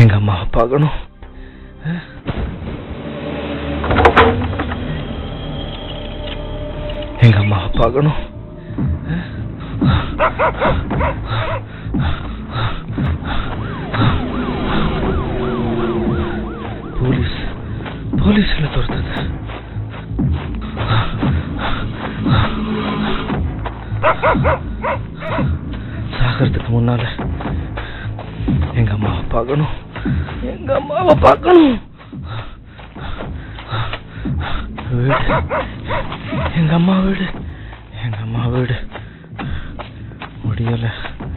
எங்க அம்மாவை பார்க்கணும் எங்க அம்மாவை பார்க்கணும் போலீஸ் போலீஸ்ல துரத்துது சாகிறதுக்கு முன்னால எங்க அம்மாவை பார்க்கணும் எங்க அம்மாவை பார்க்கணும் வீடு எங்க அம்மா வீடு எங்க அம்மா வீடு முடியல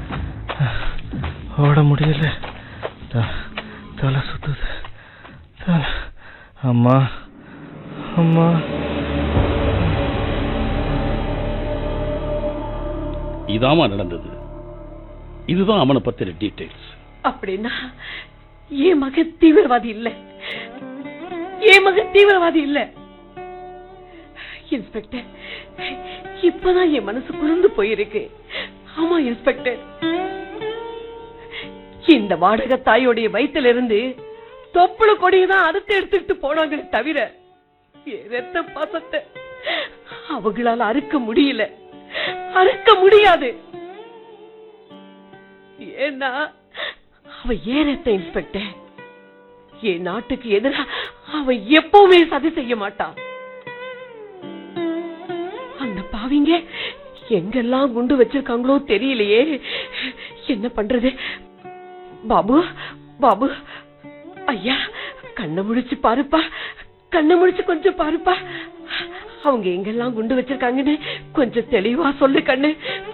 ஓட முடியல த- தலை சுத்துது தலை அம்மா அம்மா இதாமா நடந்தது இதுதான் அவனை பத்தின டீடைல்ஸ் அப்படின்னா என் மகன் தீவிரவாதி இல்ல என் மகன் தீவிரவாதி இல்ல இன்ஸ்பெக்டர் இப்பதான் என் மனசு குளிர்ந்து போயிருக்கு ஆமா இன்ஸ்பெக்டர் இந்த வாடகை தாயோடைய வயித்துல இருந்து தொப்புள கொடியை தான் அறுத்து எடுத்துட்டு போனாங்களே தவிர என் ரத்த பாசத்தை அவங்களால அறுக்க முடியல அறுக்க முடியாது ஏன்னா அவ ஏன் ரத்த இன்ஸ்பெக்டர் என் நாட்டுக்கு எதிரா அவ எப்பவுமே சதி செய்ய மாட்டான் அந்த பாவிங்க எங்கெல்லாம் குண்டு வச்சிருக்காங்களோ தெரியலையே என்ன பண்றது பாபு பாபு ஐயா கண்ணை முழிச்சு பாருப்பா கண்ணை முழிச்சு கொஞ்சம் பாருப்பா அவங்க எங்கெல்லாம் குண்டு வச்சிருக்காங்கன்னு கொஞ்சம் தெளிவா சொல்லு கண்ணு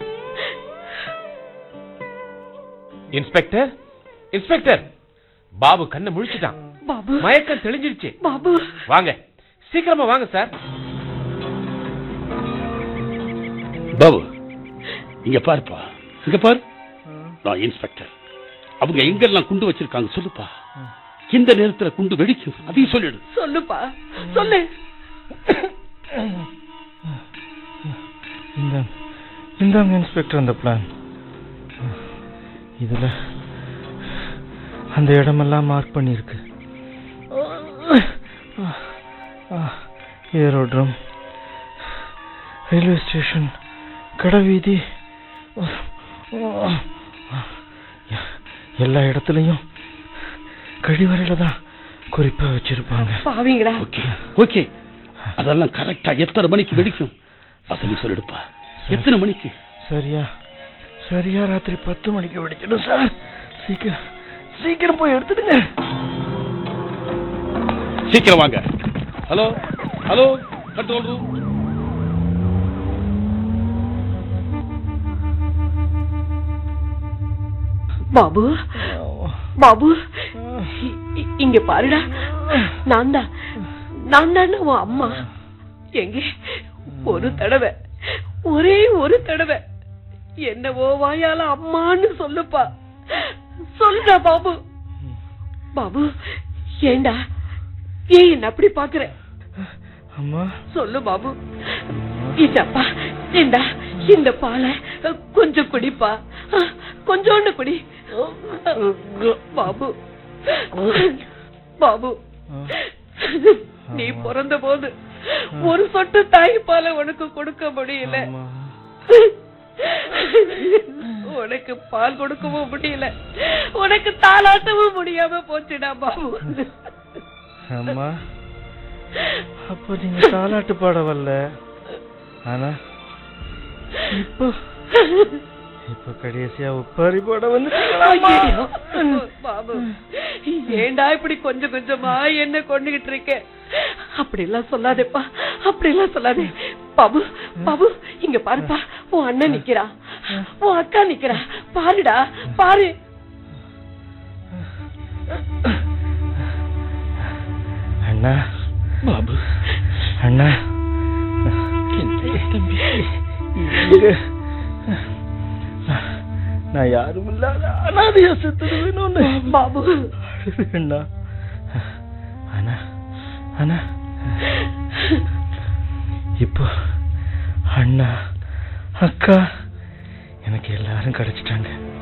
இன்ஸ்பெக்டர் இன்ஸ்பெக்டர் பாபு கண்ணை முழிச்சிட்டான் பாபு மயக்கம் தெளிஞ்சிருச்சு பாபு வாங்க சீக்கிரமா வாங்க சார் பாபு இங்க பாருப்பா இங்க பாரு நான் இன்ஸ்பெக்டர் அவங்க எங்கெல்லாம் குண்டு வச்சிருக்காங்க சொல்லுப்பா இந்த நேரத்துல குண்டு வெடிக்கும் அதையும் சொல்லிடு சொல்லுப்பா சொல்லு இந்த இந்தாங்க இன்ஸ்பெக்டர் அந்த பிளான் இதுல அந்த இடமெல்லாம் மார்க் பண்ணியிருக்கு ஏரோட்ரம் ரயில்வே ஸ்டேஷன் கடைவீதி எல்லா இடத்துலையும் கழிவறையில தான் குறிப்பா வச்சிருப்பாங்க பாவிங்களா ஓகே ஓகே அதெல்லாம் கரெக்டா எத்தனை மணிக்கு வெடிக்கும் அதையும் சொல்லிடுப்பா எத்தனை மணிக்கு சரியா சரியா ராத்திரி பத்து மணிக்கு வெடிச்சிடும் சார் சீக்கிரம் சீக்கிரம் போய் எடுத்துடுங்க சீக்கிரம் வாங்க hello hello control room Babu Babu இ- இ- இங்க பாருடா நான் தான் நான் தான் உன் அம்மா எங்க ஒரு தடவை ஒரே ஒரு தடவை என்னவோ வாயால அம்மான்னு சொல்லுப்பா சொல்லுடா பாபு பாபு ஏண்டா ஏன் என்ன அப்படி பாக்குற அம்மா சொல்லு பாபு இந்தப்பா இந்தா இந்த பாலை கொஞ்சம் குடிப்பா கொஞ்சோண்டு குடி பாபு பாபு நீ பிறந்த போது ஒரு சொட்டு தாய்ப்பாலை உனக்கு கொடுக்க முடியல அம்மா. உனக்கு பால் கொடுக்கவும் முடியல உனக்கு தாளாட்டவும் முடியாம போச்சுடா பாபு அம்மா அப்போ நீங்க தாலாட்டு பாட வரல ஆனா இப்போ இப்போ கடைசியா உப்பாரி பாட வந்து ஐயையோ. பாபு ஏண்டா இப்படி கொஞ்சம் கொஞ்சமா என்ன கொண்டுகிட்டு இருக்க அப்படி எல்லாம் சொல்லாதேப்பா அப்படி எல்லாம் சொல்லாதே பாபு பாபு இங்க பாருப்பா உன் அண்ணன் நிக்கிறா உன் அக்கா நிக்கிறா பாருடா பாரு அண்ணா பாபு அண்ணா தம்பி இங்க நான் யாரும் இல்லாத அனாதையா செத்துடுவேணும்னு பாபு அண்ணா அண்ணா அண்ணா இப்போ அண்ணா அக்கா எனக்கு எல்லாரும் கிடைச்சிட்டாங்க